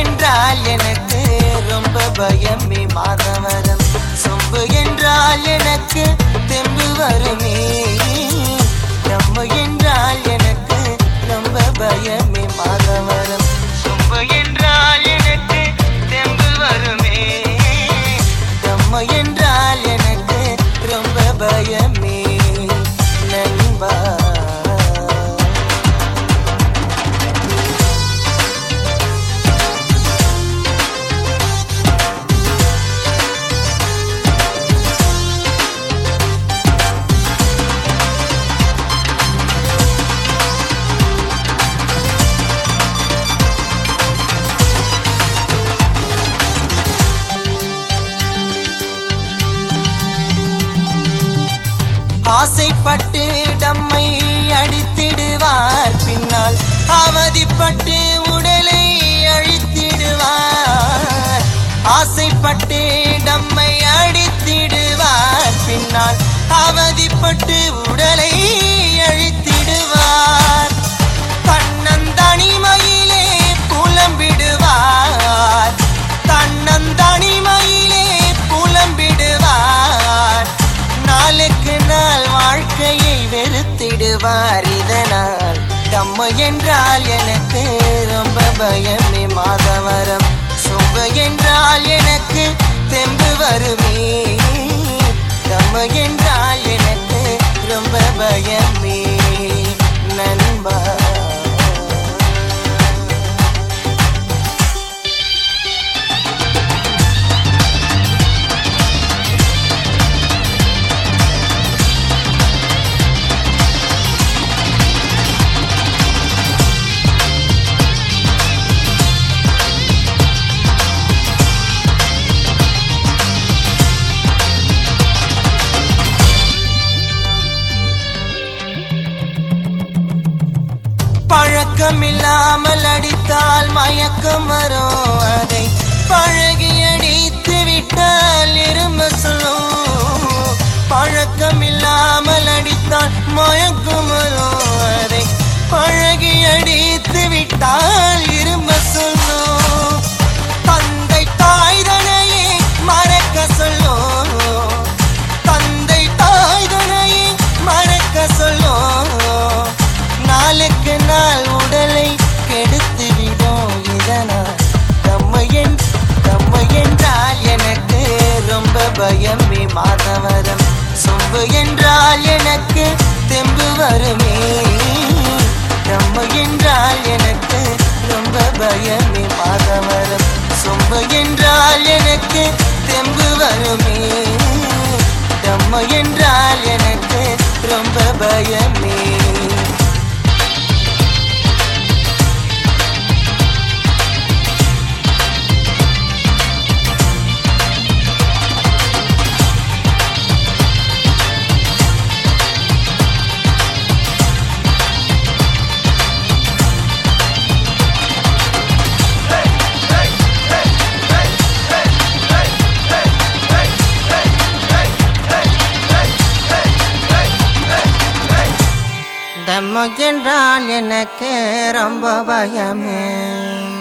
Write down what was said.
என்றால் எனக்கு ரொம்ப பயமே மாதவரம் சொம்பு என்றால் எனக்கு தெம்பு வருமே நம்ம என்றால் எனக்கு ரொம்ப பயமே மாதவரம் சொம்பு என்றால் எனக்கு தெம்பு வருமே நம்ம என்றால் எனக்கு ரொம்ப பயமே நண்பா ஆசைப்பட்டு டம்மை அடித்திடுவார் பின்னால் அவதிப்பட்டு உடலை அழித்திடுவார் ஆசைப்பட்டு டம்மை அடித்திடுவார் பின்னால் அவதிப்பட்டு உடலை அழித்திடுவார் தன்னந்தனிமையிலே புலம்பிடுவார் தன்னந்தனிமையிலே புலம்பிடுவார் நாளுக்கு நாள் வாழ்க்கையை வெறுத்திடுவார் இதனால் தம்ம என்றால் எனக்கு ரொம்ப பயமே மாதவரம் சொம்ப என்றால் எனக்கு தெம்பு வருமே தம்ம என்றால் எனக்கு ரொம்ப பயமே நண்பா பழக்கமில்லாமல் அடித்தால் மயக்கம் வரும் அதை பழகி அடித்து விட்டால் இரும்ப சொல்லும் பழக்கமில்லாமல் அடித்தால் மயக்கம் வரும் அதை பழகி அடித்து விட்டால் இரும்ப சொல்லும் தந்தை தாய்தனையே மறக்க சொல்லும் தந்தை தாய்தனையே மறக்க சொல்லும் நாளுக்கு நாள் உடலை கெடுத்து விடும் இதனால் தம்மையன் தம்மை என்றால் எனக்கு ரொம்ப பயமே மாதவரம் சொம்பு என்றால் எனக்கு தெம்பு வருமே தம்மை என்றால் எனக்கு ரொம்ப பயமே மாதவரம் சொம்பு என்றால் எனக்கு தெம்பு வருமே தம்மை என்றால் எனக்கு ரொம்ப பயமே தம்மு என்றால் எனக்கு ரொம்ப பயமே